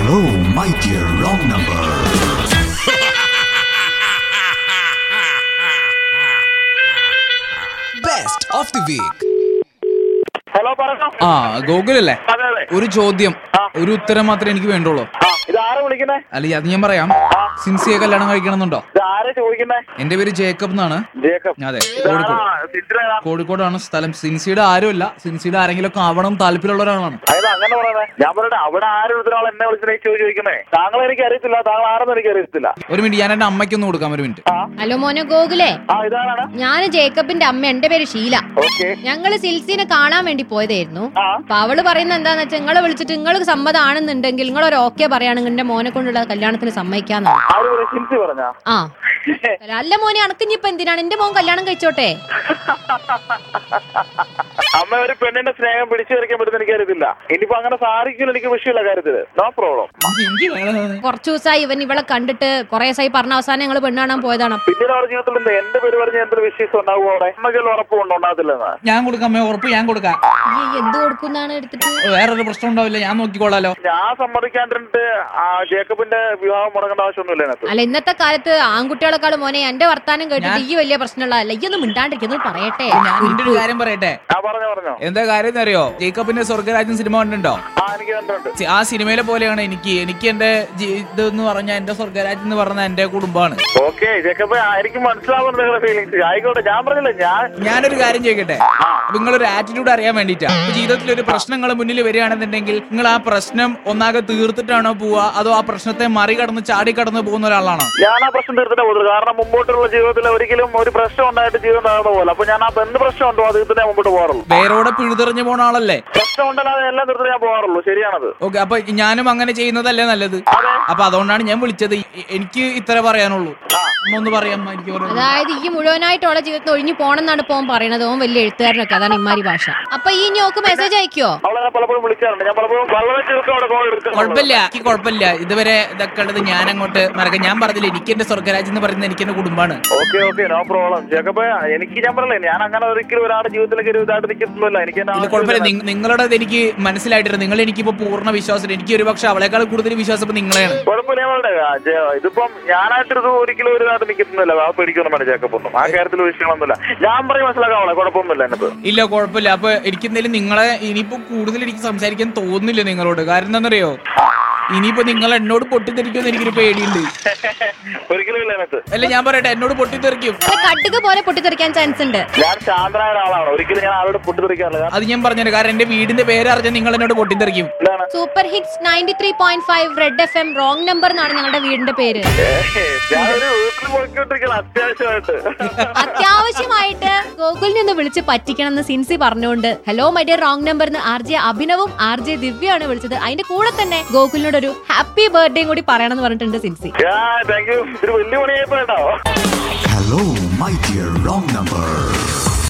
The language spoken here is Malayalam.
Hello, my dear wrong number. Best of the week. Hello പറഞ്ഞോ ആ ഗോകുൽ അല്ലേ അതെ അതെ ഒരു ചോദ്യം ആ. ഒരു ഉത്തരം മാത്രമേ എനിക്ക് വേണ്ടുള്ളൂ ആ ഇത് ആരാ വിളിക്കുന്നേ അല്ല അത് ഞാൻ പറയാം സിൻസിയെ കല്യാണം കഴിക്കണമെന്നുണ്ടോ ഇത് ആരാ ചോദിക്കുന്നേ എന്റെ പേര് ജേക്കബ് എന്നാണ് ജേക്കബ് അതെ ഇതാരാ കോഴിക്കോട് സിദ്ധിരേതാ കോഴിക്കോടാണ് സ്ഥലം സിൻസിയുടെ ആരുമല്ല സിൻസിയുടെ ആരെങ്കിലും ഒക്കെ ആവണം താല്പര്യമുള്ള ഒരാളാണ് അതായത് അങ്ങനെ പറയുന്നത് ഞാൻ പറയട്ടെ അവിടെ ആരും ഒരാൾ എന്നെ വിളിച്ചിട്ട് ചോദിച്ചു ചോദിക്കുന്നേ താങ്കൾ എനിക്ക് അറിയത്തില്ല താങ്കൾ ആരെന്ന് എനിക്ക് അറിയത്തില്ല ഒരു മിനിറ്റ് ഞാൻ എന്റെ അമ്മയ്ക്കൊന്ന് കൊടുക്കാം ഒരു മിനിറ്റ് ആ ഹലോ മോനെ ഗോകുലേ ആ ഇതാരാണ് ഞാൻ ജേക്കബിന്റെ അമ്മ എന്റെ പേര് ഷീല ഓക്കെ ഞങ്ങള് സിൽസിനെ കാണാൻ വേണ്ടി പോയതായിരുന്നു ആ അപ്പൊ അവള് പറയുന്നത് എന്താന്ന് വെച്ചാൽ നിങ്ങളെ വിളിച്ചിട്ട് നിങ്ങൾക്ക് സമ്മതമാണെന്നുണ്ടെങ്കിൽ നിങ്ങൾ ഒരു ഓക്കെ പറയുകയാണെങ്കിൽ എന്റെ മോനെ കൊണ്ടുള്ള കല്യാണത്തിന് സമ്മതിക്കാന്നാണ് ആര് പറയും ഹിന്ദി പറഞ്ഞാ ആ അല്ല മോനെ അണക്കിഞ്ഞിപ്പോ എന്തിനാണ് എന്റെ മോൻ കല്യാണം കഴിച്ചോട്ടെ അമ്മ ഒരു പെണ്ണിന്റെ സ്നേഹം പിടിച്ചു വരയ്ക്കാൻ പറ്റുന്ന എനിക്ക് അറിയത്തില്ല ഇനിയിപ്പോ അങ്ങനെ സാധിക്കില്ല എനിക്ക് വിഷയമില്ല കാര്യത്തില് നോ പ്രോബ്ലം എനിക്ക് വേണം. കുറച്ചു ദിവസമായി ഇവൻ ഇവളെ കണ്ടിട്ട് കുറെ ദിവസമായി പറഞ്ഞ അവസാനം ഞങ്ങൾ പെണ്ണ് കാണാൻ പോയതാണ് പിന്നീട് അവരുടെ ജീവിതത്തിൽ എന്താ എന്റെ പേര് പറഞ്ഞ എന്തൊരു വിശ്വാസം ഉണ്ടാവും അവിടെ അമ്മയ്ക്കുള്ള ഉറപ്പുണ്ടോ ഉണ്ടാകത്തില്ലെന്ന് ഞാൻ കൊടുക്കാം അമ്മ ഉറപ്പ് ഞാൻ കൊടുക്കാം ഈ എന്ത് കൊടുക്കുന്നാണ് എടുത്തിട്ട് വേറൊരു പ്രശ്നം ഉണ്ടാവില്ല ഞാൻ നോക്കിക്കോളാലോ ഞാൻ സമ്മതിക്കാണ്ടിട്ട് ആ ജേക്കബിന്റെ വിവാഹം മുടങ്ങേണ്ട ആവശ്യമൊന്നുമില്ല അതിനകത്ത് അല്ല ഇന്നത്തെ കാലത്ത് ആൺകുട്ടികളെക്കാളും മോനെ എന്റെ വർത്താനം കേട്ടിട്ട് ഈ വലിയ പ്രശ്നമുള്ളതല്ല ഈ ഒന്നും മിണ്ടാണ്ടിരിക്കുന്നത് പറയട്ടെ ഞാൻ നിന്റെ ഒരു കാര്യം പറയട്ടെ ആ പറഞ്ഞോ പറഞ്ഞോ എന്താ കാര്യം അറിയോ ജേക്കബിന്റെ സ്വർഗരാജ്യം സിനിമ കണ്ടിട്ടുണ്ടോ ആ എനിക്ക് കണ്ടിട്ടുണ്ട് സി- ആ സിനിമയിലെ പോലെയാണ് എനിക്ക് എനിക്ക് എന്റെ ജി- ഇതെന്ന് പറഞ്ഞാൽ എന്റെ സ്വർഗരാജ്യം എന്ന് പറഞ്ഞ എന്റെ കുടുംബമാണ് ഓക്കെ ജേക്കബ് ആ, എനിക്ക് മനസ്സിലാവുന്ന നിങ്ങളുടെ ഫീലിങ്സ് ആയിക്കോട്ടെ ഞാൻ പറഞ്ഞില്ല ഞാൻ ഞാനൊരു കാര്യം ചോദിക്കട്ടെ അപ്പൊ നിങ്ങളൊരു ആറ്റിറ്റ്യൂഡ് അറിയാൻ വേണ്ടിട്ടാ ജീവിതത്തിൽ ഒരു പ്രശ്നങ്ങൾ മുന്നിൽ വരികയാണെന്നുണ്ടെങ്കിൽ നിങ്ങൾ ആ പ്രശ്നം ഒന്നാകെ തീർത്തിട്ടാണോ പോവുക അതോ ആ പ്രശ്നത്തെ മറികടന്ന് ചാടിക്കടന്ന് പോകുന്ന ഒരാളാണോ ഞാൻ ആ പ്രശ്നം തീർത്തിട്ടേ പോകുന്നത് കാരണം മുമ്പോട്ടുള്ള ജീവിതത്തിൽ ഒരിക്കലും ഒരു പ്രശ്നം ഉണ്ടായിട്ട് ജീവിതം നടന്നു പോലെ അപ്പൊ ഞാൻ ആ എന്ത് പ്രശ്നം ഉണ്ടോ അത് തീർത്തിട്ടേ മുമ്പോട്ട് പോകാറുള്ളൂ വേരോടെ പിഴുതെറിഞ്ഞു പോണ ആളല്ലേ പ്രശ്നം ഉണ്ടല്ലാതെ എല്ലാം തീർത്തിട്ട് ഞാൻ പോകാറുള്ളൂ ശരിയാണത് ഓക്കെ അപ്പൊ ഞാനും അങ്ങനെ ചെയ്യുന്നതല്ലേ നല്ലത് അപ്പൊ അതുകൊണ്ടാണ് ഞാൻ വിളിച്ചത് എ- എനിക്ക് ഇത്ര പറയാനുള്ളൂ അമ്മ ഒന്ന് പറയാം അമ്മ, എനിക്ക് പറയാനുള്ളത്. അതായത് ഈ മുഴുവനായിട്ടുള്ള ജീവിതത്തിൽ ഒഴിഞ്ഞു പോണെന്നാണ് ഇപ്പൊ ഓൻ പറയണത് ഓൻ വലിയ എഴുത്തുകാരനൊക്കെ അതാണ് ഇമാരി ഭാഷ അപ്പൊ ഈ ഞോക്ക് മെസ്സേജ് അയക്കോ അവളെ പലപ്പോഴും വിളിക്കാറുണ്ട് ഞാൻ പലപ്പോഴും വളരെ ചെറുക്കം അവിടെ കോൾ എടുക്കാറുണ്ട് കുഴപ്പമില്ല എനിക്ക് കുഴപ്പമില്ല ഇതുവരെ ഇതൊക്കെ ഉള്ളത് ഞാൻ അങ്ങോട്ട് മറക്കാം ഞാൻ പറഞ്ഞില്ല എനിക്ക് എന്റെ സ്വർഗരാജ്യം എന്ന് പറയുന്നത് എനിക്ക് എന്റെ കുടുംബമാണ് okay okay no problem Jacob എനിക്ക് ഞാൻ പറഞ്ഞില്ലേ ഞാൻ അങ്ങനെ ഒരിക്കലും ഒരാളുടെ ജീവിതത്തിലേക്ക് ഒരു ഇതായിട്ട് നിൽക്കുന്നില്ല എനിക്ക് എന്റെ ഇല്ല കുഴപ്പമില്ല നിങ്ങ- നിങ്ങളുടേത് എനിക്ക് മനസ്സിലായിട്ടുണ്ട് നിങ്ങൾ എനിക്കിപ്പോ പൂർണ്ണ വിശ്വാസം എനിക്ക് ഒരു പക്ഷെ അവളെക്കാൾ കൂടുതൽ വിശ്വാസം ഇപ്പൊ നിങ്ങളെയാണ് കുഴപ്പമില്ല ഞങ്ങളുടെ ഇതിപ്പം ഞാനായിട്ടൊരു ഒരിക്കലും ഒരു ഇതായിട്ട് നിൽക്കുന്നില്ല ആ പേടിക്കൊന്നും വേണ്ട ജേക്കബ് ഒന്നും ആ കാര്യത്തിൽ വിഷയങ്ങളൊന്നുമില്ല ഞാൻ പറയും മനസ്സിലാക്കാവളെ കുഴപ്പമൊന്നുമില്ല എന്നത് ഇല്ല കുഴപ്പമില്ല അപ്പൊ എനിക്ക് എന്തായാലും നിങ്ങളെ ഇനിയിപ്പോ കൂടുതൽ എനിക്ക് സംസാരിക്കാൻ തോന്നുന്നില്ല നിങ്ങളോട് കാരണം എന്താണെന്നറിയോ ഇനിയിപ്പോ നിങ്ങൾ എന്നോട് പൊട്ടിത്തെറിക്കുമെന്ന് എനിക്കൊരു പേടിയുണ്ട് ഒരിക്കലും ഇല്ല അതിനകത്ത് അല്ല ഞാൻ പറയട്ടെ എന്നോട് പൊട്ടിത്തെറിക്കും നല്ല കടുക് പോലെ പൊട്ടിത്തെറിക്കാൻ ചാൻസ് ഉണ്ട് ഞാൻ ശാന്തനായ ഒരാളാണ് ഒരിക്കലും ഞാൻ ആരോട് പൊട്ടിത്തെറിക്കാറില്ല കാരണം അത് ഞാൻ പറഞ്ഞത് കാരണം എന്റെ വീടിന്റെ പേര് അറിഞ്ഞാൽ നിങ്ങൾ എന്നോട് പൊട്ടിത്തെറിക്കും എന്താണ് super hits ninety three point five red F M wrong number എന്നാണ് ഞങ്ങളുടെ വീടിന്റെ പേര് ഞാനൊരു വീട്ടിൽ പോയിക്കൊണ്ടിരിക്കണം അത്യാവശ്യമായിട്ട് അത്യാവശ്യമായിട്ട് ഗോകുലിനെ ഒന്ന് വിളിച്ച് പറ്റിക്കണം എന്ന് സിൻസി പറഞ്ഞുകൊണ്ട് hello my dear wrong number എന്ന് ആർ ജെ അഭിനവും ആർ ജെ ദിവ്യയാണ് വിളിച്ചത് അതിന്റെ കൂടെ തന്നെ ഗോകുലിനോട് ഒരു ഹാപ്പി ബർത്ത്ഡേയും കൂടി പറയണം എന്ന് പറഞ്ഞിട്ടുണ്ട് സിൻസി താങ്ക് യു ഇതൊരു വലിയ പണിയായിപ്പോട്ടോ Hello, my dear wrong number.